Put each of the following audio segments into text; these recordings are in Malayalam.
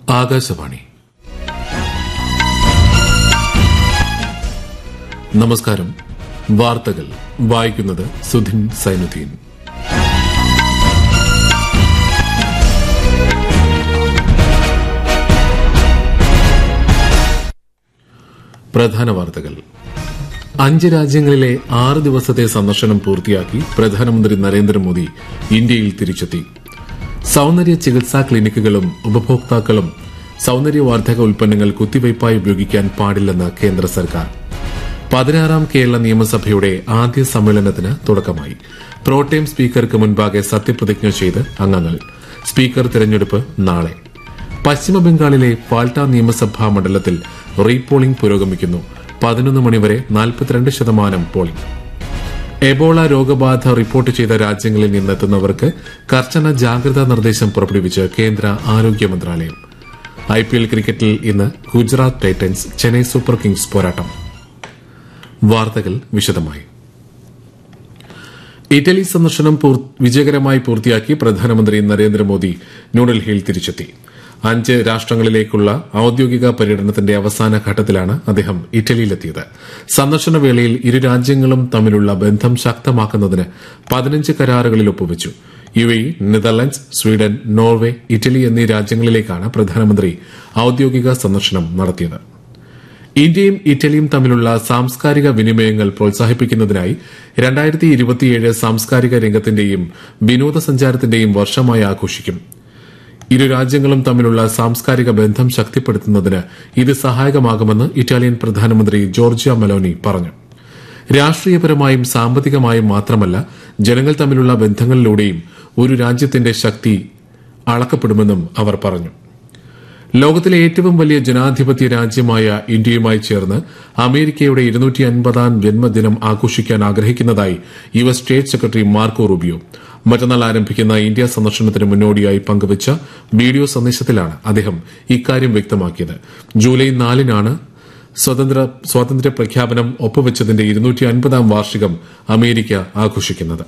ആകാശവാണി നമസ്കാരം വാർത്തകൾ വായിക്കുന്നത് സുധിൻ സൈനുദ്ദീൻ പ്രധാന വാർത്തകൾ അഞ്ച് രാജ്യങ്ങളിലെ ആറ് ദിവസത്തെ സന്ദർശനം പൂർത്തിയാക്കി പ്രധാനമന്ത്രി നരേന്ദ്രമോദി ഇന്ത്യയിൽ തിരിച്ചെത്തി സൌന്ദര്യ ചികിത്സാ ക്ലിനിക്കുകളും ഉപഭോക്താക്കളും സൌന്ദര്യവർദ്ധക ഉൽപ്പന്നങ്ങൾ കുത്തിവയ്പായി ഉപയോഗിക്കാൻ പാടില്ലെന്ന് കേന്ദ്ര സർക്കാർ പതിനാറാം കേരള നിയമസഭയുടെ ആദ്യ സമ്മേളനത്തിന് തുടക്കമായി പ്രോട്ടേം സ്പീക്കർക്ക് മുൻപാകെ സത്യപ്രതിജ്ഞ ചെയ്ത് അംഗങ്ങൾ സ്പീക്കർ തിരഞ്ഞെടുപ്പ് നാളെ പശ്ചിമബംഗാളിലെ ഫാൽട്ട നിയമസഭാ മണ്ഡലത്തിൽ റീപോളിംഗ് പുരോഗമിക്കുന്നു പതിനൊന്ന് മണിവരെ നാൽപ്പത്തിരണ്ട് ശതമാനം പോളിംഗ് എബോള രോഗബാധ റിപ്പോർട്ട് ചെയ്ത രാജ്യങ്ങളിൽ നിന്നെത്തുന്നവർക്ക് കർശന ജാഗ്രതാ നിർദ്ദേശം പുറപ്പെടുവിച്ച് കേന്ദ്ര ആരോഗ്യ മന്ത്രാലയം ഐപിഎൽ ക്രിക്കറ്റിൽ ഇന്ന് Gujarat titans Chennai super kings പോരാട്ടം വാർത്തകൾ വിശദമായി ഇറ്റലി സന്ദർശനം പൂർ- വിജയകരമായി പൂർത്തിയാക്കി പ്രധാനമന്ത്രി നരേന്ദ്രമോദി ന്യൂഡൽഹിയിൽ തിരിച്ചെത്തി അഞ്ച് രാഷ്ട്രങ്ങളിലേക്കുള്ള ഔദ്യോഗിക പര്യടനത്തിന്റെ അവസാന ഘട്ടത്തിലാണ് അദ്ദേഹം ഇറ്റലിയിലെത്തിയത് സന്ദർശന വേളയിൽ ഇരു രാജ്യങ്ങളും തമ്മിലുള്ള ബന്ധം ശക്തമാക്കുന്നതിന് പതിനഞ്ച് കരാറുകളിൽ ഒപ്പുവച്ചു U A Netherlands Sweden Norway Italy എന്നീ രാജ്യങ്ങളിലേക്കാണ് പ്രധാനമന്ത്രി ഔദ്യോഗിക സന്ദർശനം നടത്തിയത് ഇന്ത്യയും ഇറ്റലിയും തമ്മിലുള്ള സാംസ്കാരിക വിനിമയങ്ങൾ പ്രോത്സാഹിപ്പിക്കുന്നതിനായി രണ്ടായിരത്തി ഇരുപത്തിയേഴ് സാംസ്കാരിക രംഗത്തിന്റെയും വിനോദസഞ്ചാരത്തിന്റെയും വർഷമായി ആഘോഷിക്കും ഇരു രാജ്യങ്ങളും തമ്മിലുള്ള സാംസ്കാരിക ബന്ധം ശക്തിപ്പെടുത്തുന്നതിന് ഇത് സഹായകമാകുമെന്ന് ഇറ്റാലിയൻ പ്രധാനമന്ത്രി ജോർജിയ മെലോനി പറഞ്ഞു രാഷ്ട്രീയപരമായും സാമ്പത്തികമായും മാത്രമല്ല ജനങ്ങൾ തമ്മിലുള്ള ബന്ധങ്ങളിലൂടെയും ഒരു രാജ്യത്തിന്റെ ശക്തി അളക്കപ്പെടുമെന്നും അവർ പറഞ്ഞു ലോകത്തിലെ ഏറ്റവും വലിയ ജനാധിപത്യ രാജ്യമായ ഇന്ത്യയുമായി ചേർന്ന് അമേരിക്കയുടെ ഇരുന്നൂറ്റി അൻപതാം ജന്മദിനം ആഘോഷിക്കാൻ ആഗ്രഹിക്കുന്നതായി U S state secretary Marco Rubio മറ്റന്നാൾ ആരംഭിക്കുന്ന ഇന്ത്യ സന്ദർശനത്തിന് മുന്നോടിയായി പങ്കുവച്ച വീഡിയോ സന്ദേശത്തിലാണ് അദ്ദേഹം ഇക്കാര്യം വ്യക്തമാക്കിയത് ജൂലൈ നാലിനാണ് സ്വതന്ത്ര സ്വാതന്ത്ര്യ പ്രഖ്യാപനം ഒപ്പുവച്ചതിന്റെ ഇരുന്നൂറ്റി അൻപതാം വാർഷികം അമേരിക്ക ആഘോഷിക്കുന്നത്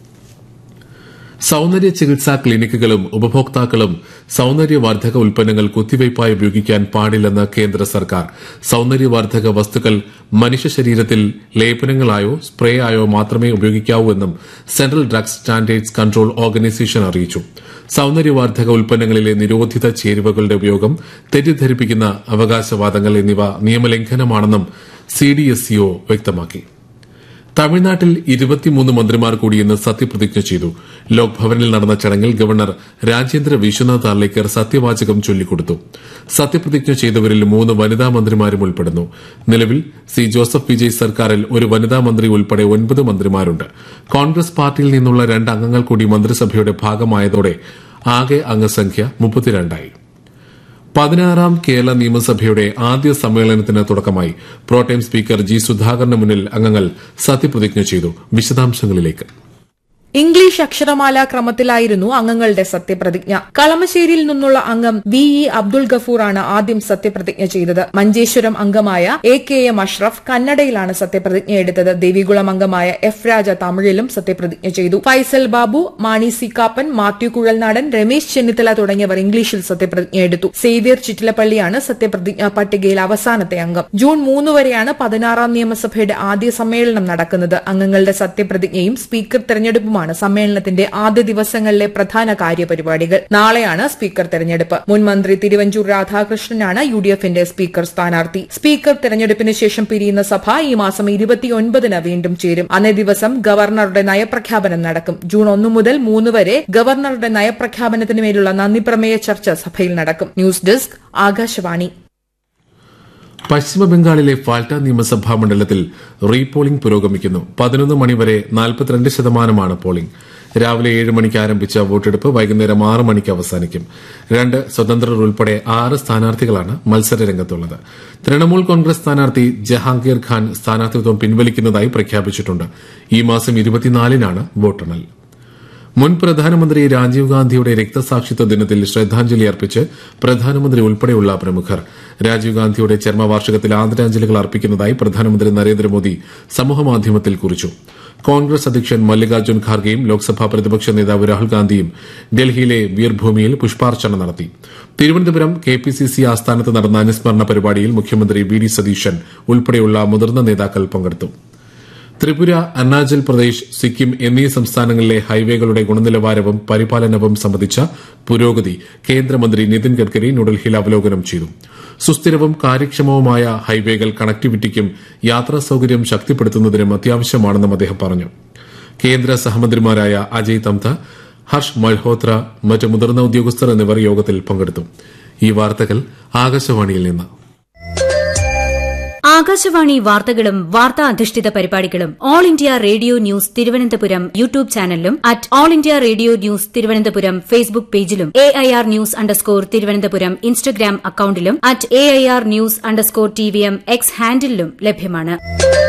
സൌന്ദര്യ ചികിത്സാ ക്ലിനിക്കുകളും ഉപഭോക്താക്കളും സൌന്ദര്യവർദ്ധക ഉൽപ്പന്നങ്ങൾ കുത്തിവയ്പായി ഉപയോഗിക്കാൻ പാടില്ലെന്ന് കേന്ദ്ര സർക്കാർ സൌന്ദര്യവർദ്ധക വസ്തുക്കൾ മനുഷ്യ ശരീരത്തിൽ ലേപനങ്ങളായോ സ്പ്രേ ആയോ മാത്രമേ ഉപയോഗിക്കാവൂ എന്നും central drugs standards control organisation അറിയിച്ചു സൌന്ദര്യവർദ്ധക ഉൽപ്പന്നങ്ങളിലെ നിരോധിത ചേരുവകളുടെ ഉപയോഗം തെറ്റിദ്ധരിപ്പിക്കുന്ന അവകാശവാദങ്ങൾ എന്നിവ നിയമലംഘനമാണെന്നും സിഡിഎസ്ഇഒ വ്യക്തമാക്കി തമിഴ്നാട്ടിൽ ഇരുപത്തിമൂന്ന് മന്ത്രിമാർ കൂടി ഇന്ന് സത്യപ്രതിജ്ഞ ചെയ്തു ലോക്ഭവനിൽ നടന്ന ചടങ്ങിൽ ഗവർണർ രാജേന്ദ്ര വിശ്വനാഥ് അർലേക്കർ സത്യവാചകം ചൊല്ലിക്കൊടുത്തു സത്യപ്രതിജ്ഞ ചെയ്തവരിൽ മൂന്ന് വനിതാ മന്ത്രിമാരും ഉൾപ്പെടുന്നു നിലവിൽ സി ജോസഫ് വിജയ് സർക്കാരിൽ ഒരു വനിതാ മന്ത്രി ഉൾപ്പെടെ ഒൻപത് മന്ത്രിമാരുണ്ട് കോൺഗ്രസ് പാർട്ടിയിൽ നിന്നുള്ള രണ്ട് അംഗങ്ങൾ കൂടി മന്ത്രിസഭയുടെ ഭാഗമായതോടെ ആകെ അംഗസംഖ്യ മുപ്പത്തിരണ്ടായി പതിനാറാം കേരള നിയമസഭയുടെ ആദ്യ സമ്മേളനത്തിന് തുടക്കമായി പ്രോട്ടേം സ്പീക്കർ ജി സുധാകരന് മുന്നിൽ അംഗങ്ങൾ സത്യപ്രതിജ്ഞ ചെയ്തു വിശദാംശങ്ങളിലേക്ക് ഇംഗ്ലീഷ് അക്ഷരമാല ക്രമത്തിലായിരുന്നു അംഗങ്ങളുടെ സത്യപ്രതിജ്ഞ കളമശ്ശേരിയിൽ നിന്നുള്ള അംഗം വി ഇ അബ്ദുൾ ഗഫൂറാണ് ആദ്യം സത്യപ്രതിജ്ഞ ചെയ്തത് മഞ്ചേശ്വരം അംഗമായ എ കെ എം അഷ്റഫ് കന്നഡയിലാണ് സത്യപ്രതിജ്ഞ എടുത്തത് ദേവികുളം അംഗമായ എഫ് രാജ തമിഴിലും സത്യപ്രതിജ്ഞ ചെയ്തു ഫൈസൽ ബാബു മാണി സി കാപ്പൻ മാത്യു കുഴൽനാടൻ രമേശ് ചെന്നിത്തല തുടങ്ങിയവർ ഇംഗ്ലീഷിൽ സത്യപ്രതിജ്ഞ എടുത്തു സേവ്യർ ചിറ്റിലപ്പള്ളിയാണ് സത്യപ്രതിജ്ഞാ പട്ടികയിൽ അവസാനത്തെ അംഗം ജൂൺ മൂന്ന് വരെയാണ് പതിനാറാം നിയമസഭയുടെ ആദ്യ സമ്മേളനം നടക്കുന്നത് അംഗങ്ങളുടെ സത്യപ്രതിജ്ഞയും സ്പീക്കർ തെരഞ്ഞെടുപ്പുമാണ് സമ്മേളനത്തിന്റെ ആദ്യ ദിവസങ്ങളിലെ പ്രധാന കാര്യപരിപാടികൾ നാളെയാണ് സ്പീക്കർ തെരഞ്ഞെടുപ്പ് മുൻ മന്ത്രി തിരുവഞ്ചൂർ രാധാകൃഷ്ണനാണ് യു ഡി എഫിന്റെ സ്പീക്കർ സ്ഥാനാർത്ഥി സ്പീക്കർ തെരഞ്ഞെടുപ്പിന് ശേഷം പിരിയുന്ന സഭ ഈ മാസം ഇരുപത്തിയൊൻപതിന് വീണ്ടും ചേരും അന്നേ ദിവസം ഗവർണറുടെ നയപ്രഖ്യാപനം നടക്കും ജൂൺ ഒന്ന് മുതൽ മൂന്ന് വരെ ഗവർണറുടെ നയപ്രഖ്യാപനത്തിന് മേലുള്ള നന്ദിപ്രമേയ ചർച്ച സഭയിൽ നടക്കും ന്യൂസ് ഡെസ്ക് ആകാശവാണി പശ്ചിമബംഗാളിലെ ഫാൽട്ട നിയമസഭാ മണ്ഡലത്തിൽ റീപോളിംഗ് പുരോഗമിക്കുന്നു പതിനൊന്ന് മണിവരെ നാൽപ്പത്തിരണ്ട് ശതമാനമാണ് പോളിംഗ് രാവിലെ ഏഴ് മണിക്ക് ആരംഭിച്ച വോട്ടെടുപ്പ് വൈകുന്നേരം ആറ് മണിക്ക് അവസാനിക്കും രണ്ട് സ്വതന്ത്രർ ഉൾപ്പെടെ ആറ് സ്ഥാനാർത്ഥികളാണ് മത്സര രംഗത്തുള്ളത് തൃണമൂൽ കോൺഗ്രസ് സ്ഥാനാർത്ഥി ജഹാംഗീർ ഖാൻ സ്ഥാനാർത്ഥിത്വം പിൻവലിക്കുന്നതായി പ്രഖ്യാപിച്ചിട്ടുണ്ട് ഈ മാസം ഇരുപത്തിനാലിനാണ് വോട്ടെണ്ണൽ മുൻ പ്രധാനമന്ത്രി രാജീവ് ഗാന്ധിയുടെ രക്തസാക്ഷിത്വ ദിനത്തിൽ ശ്രദ്ധാഞ്ജലി അർപ്പിച്ച് പ്രധാനമന്ത്രി ഉൾപ്പെടെയുള്ള പ്രമുഖർ രാജീവ് ഗാന്ധിയുടെ ചരമവാർഷികത്തിൽ ആദരാഞ്ജലികൾ അർപ്പിക്കുന്നതായി പ്രധാനമന്ത്രി നരേന്ദ്രമോദി സമൂഹമാധ്യമത്തിൽ കുറിച്ചു കോൺഗ്രസ് അധ്യക്ഷൻ മല്ലികാർജ്ജുൻ ഖാർഗെയും ലോക്സഭാ പ്രതിപക്ഷ നേതാവ് രാഹുൽ ഗാന്ധിയും ഡൽഹിയിലെ വീർഭൂമിയിൽ പുഷ്പാർച്ചന നടത്തി Thiruvananthapuram K P C C ആസ്ഥാനത്ത് നടന്ന അനുസ്മരണ പരിപാടിയിൽ മുഖ്യമന്ത്രി വി ഡി സതീശൻ ഉൾപ്പെടെയുള്ള മുതിർന്ന നേതാക്കൾ പങ്കെടുത്തു ത്രിപുര അരുണാചൽ പ്രദേശ് സിക്കിം എന്നീ സംസ്ഥാനങ്ങളിലെ ഹൈവേകളുടെ ഗുണനിലവാരവും പരിപാലനവും സംബന്ധിച്ച പുരോഗതി കേന്ദ്രമന്ത്രി നിതിൻ ഗഡ്കരി ന്യൂഡൽഹിയിൽ അവലോകനം ചെയ്തു സുസ്ഥിരവും കാര്യക്ഷമവുമായ ഹൈവേകൾ കണക്ടിവിറ്റിക്കും യാത്രാ സൌകര്യം ശക്തിപ്പെടുത്തുന്നതിനും അത്യാവശ്യമാണെന്നും അദ്ദേഹം പറഞ്ഞു കേന്ദ്ര സഹമന്ത്രിമാരായ അജയ് തംത ഹർഷ് മൽഹോത്ര മറ്റ് മുതിർന്ന ഉദ്യോഗസ്ഥർ എന്നിവർ യോഗത്തിൽ പങ്കെടുത്തു ഈ വാർത്തകൾ ആകാശവാണിയിൽ നിന്ന് ആകാശവാണി വാർത്തകളും വാർത്താ അധിഷ്ഠിത പരിപാടികളും all India radio news Thiruvananthapuram YouTube ചാനലിലും at all India radio news Thiruvananthapuram Facebook പേജിലും A I R news underscore Thiruvananthapuram Instagram അക്കൌണ്ടിലും at A I R news underscore T V M X ഹാൻഡിലും ലഭ്യമാണ്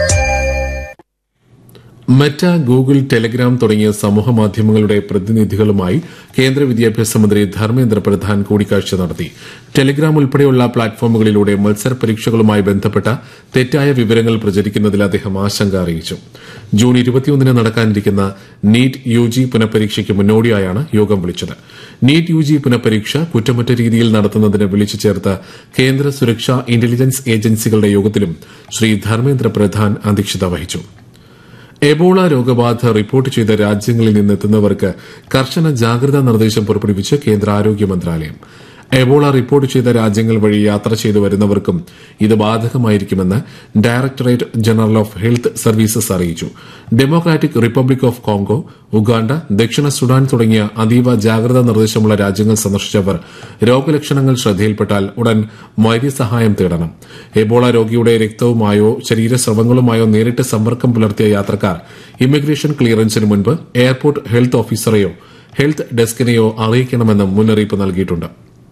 മെറ്റ ഗൂഗിൾ ടെലഗ്രാം തുടങ്ങിയ സമൂഹമാധ്യമങ്ങളുടെ പ്രതിനിധികളുമായി കേന്ദ്ര വിദ്യാഭ്യാസ മന്ത്രി ധർമ്മേന്ദ്ര പ്രധാൻ കൂടിക്കാഴ്ച നടത്തി ടെലഗ്രാം ഉൾപ്പെടെയുള്ള പ്ലാറ്റ്ഫോമുകളിലൂടെ മത്സര പരീക്ഷകളുമായി ബന്ധപ്പെട്ട തെറ്റായ വിവരങ്ങൾ പ്രചരിക്കുന്നതിൽ അദ്ദേഹം ആശങ്ക അറിയിച്ചു ജൂൺ ഇരുപത്തിയൊന്നിന് നടക്കാനിരിക്കുന്ന നീറ്റ് യു ജി പുനഃപരീക്ഷയ്ക്ക് മുന്നോടിയായാണ് യോഗം വിളിച്ചത് നീറ്റ് യു ജി പുനഃപരീക്ഷ കുറ്റമറ്റ രീതിയിൽ നടത്തുന്നതിന് വിളിച്ചു ചേർത്ത കേന്ദ്ര സുരക്ഷാ ഇന്റലിജൻസ് ഏജൻസികളുടെ യോഗത്തിലും ശ്രീ ധർമ്മേന്ദ്ര പ്രധാൻ അധ്യക്ഷത വഹിച്ചു എബോള രോഗബാധ റിപ്പോർട്ട് ചെയ്ത രാജ്യങ്ങളിൽ നിന്നെത്തുന്നവർക്ക് കർശന ജാഗ്രതാ നിർദ്ദേശം പുറപ്പെടുവിച്ച് കേന്ദ്ര ആരോഗ്യ മന്ത്രാലയം എബോള റിപ്പോർട്ട് ചെയ്ത രാജ്യങ്ങൾ വഴി യാത്ര ചെയ്തു വരുന്നവർക്കും ഇത് ബാധകമായിരിക്കുമെന്ന് directorate general of health services അറിയിച്ചു democratic republic of Congo Uganda ദക്ഷിണ സുഡാൻ തുടങ്ങിയ അതീവ ജാഗ്രതാ നിർദ്ദേശമുള്ള രാജ്യങ്ങൾ സന്ദർശിച്ചവർ രോഗലക്ഷണങ്ങൾ ശ്രദ്ധയിൽപ്പെട്ടാൽ ഉടൻ വൈദ്യസഹായം തേടണം എബോള രോഗിയുടെ രക്തവുമായോ ശരീരസ്രവങ്ങളുമായോ നേരിട്ട് സമ്പർക്കം പുലർത്തിയ യാത്രക്കാർ ഇമിഗ്രേഷൻ ക്ലിയറൻസിന് മുൻപ് എയർപോർട്ട് ഹെൽത്ത് ഓഫീസറെയോ ഹെൽത്ത് ഡെസ്കിനെയോ അറിയിക്കണമെന്നും മുന്നറിയിപ്പ് നൽകിയിട്ടുണ്ട്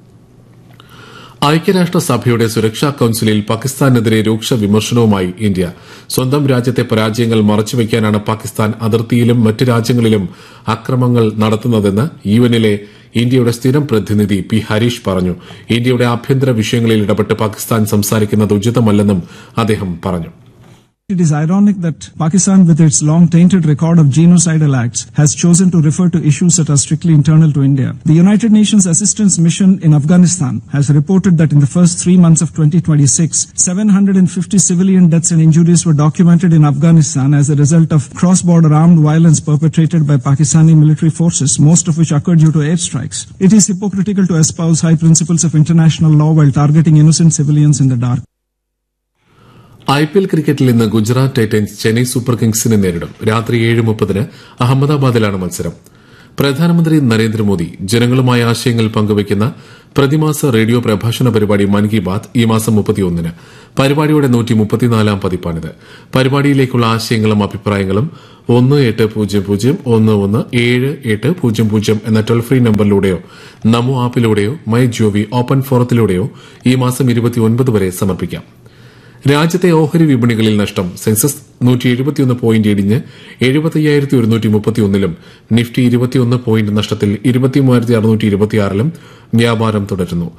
ഐക്യരാഷ്ട്രസഭയുടെ സുരക്ഷാ കൌൺസിലിൽ പാകിസ്ഥാനെതിരെ രൂക്ഷ വിമർശനവുമായി ഇന്ത്യ സ്വന്തം രാജ്യത്തെ പരാജയങ്ങൾ മറച്ചുവെക്കാനാണ് പാകിസ്ഥാൻ അതിർത്തിയിലും മറ്റ് രാജ്യങ്ങളിലും അക്രമങ്ങൾ നടത്തുന്നതെന്ന് യുഎന്നിലെ ഇന്ത്യയുടെ സ്ഥിരം പ്രതിനിധി പി ഹരീഷ് പറഞ്ഞു ഇന്ത്യയുടെ ആഭ്യന്തര വിഷയങ്ങളിൽ ഇടപെട്ട് പാകിസ്ഥാൻ സംസാരിക്കുന്നത് ഉചിതമല്ലെന്നും അദ്ദേഹം പറഞ്ഞു It is ironic that Pakistan, with its long tainted record of genocidal acts, has chosen to refer to issues that are strictly internal to India. The United Nations Assistance Mission in Afghanistan has reported that in the first three months of 2026, 750 civilian deaths and injuries were documented in Afghanistan as a result of cross-border armed violence perpetrated by Pakistani military forces, most of which occurred due to airstrikes. It is hypocritical to espouse high principles of international law while targeting innocent civilians in the dark. I P L ക്രിക്കറ്റിൽ ഇന്ന് ഗുജറാത്ത് ടൈറ്റൻസ് ചെന്നൈ സൂപ്പർ കിങ്സിനെ നേരിടും രാത്രി ഏഴ് മുപ്പതിന് അഹമ്മദാബാദിലാണ് മത്സരം പ്രധാനമന്ത്രി നരേന്ദ്രമോദി ജനങ്ങളുമായി ആശയങ്ങൾ പങ്കുവയ്ക്കുന്ന പ്രതിമാസ റേഡിയോ പ്രഭാഷണ പരിപാടി മൻ കി ബാത് ഈ മാസം മുപ്പത്തിയൊന്നിന് പരിപാടിയുടെ നൂറ്റി മുപ്പത്തിനാലാം പതിപ്പാണിത് പരിപാടിയിലേക്കുള്ള ആശയങ്ങളും അഭിപ്രായങ്ങളും ഒന്ന് എട്ട് പൂജ്യം പൂജ്യം ഒന്ന് ഒന്ന് ഏഴ് എട്ട് പൂജ്യം പൂജ്യം എന്ന ടോൾ ഫ്രീ നമ്പറിലൂടെയോ നമോ ആപ്പിലൂടെയോ മൈ ജോവി ഓപ്പൺ ഫോറത്തിലൂടെയോ ഈ മാസം ഇരുപത്തിയൊൻപത് വരെ സമർപ്പിക്കാം രാജ്യത്തെ ഓഹരി വിപണികളിൽ നഷ്ടം സെൻസസ് നൂറ്റി എഴുപത്തിയൊന്ന് പോയിന്റ് ഇടിഞ്ഞ് എഴുപത്തയ്യായിരത്തി ഒരുന്നൂറ്റി മുപ്പത്തിയൊന്നിലും നിഫ്റ്റി ഇരുപത്തിയൊന്ന് പോയിന്റ് നഷ്ടത്തിൽ ഇരുപത്തിമൂവായിരത്തി അറുന്നൂറ്റി ഇരുപത്തിയാറിലും വ്യാപാരം തുടരുന്നു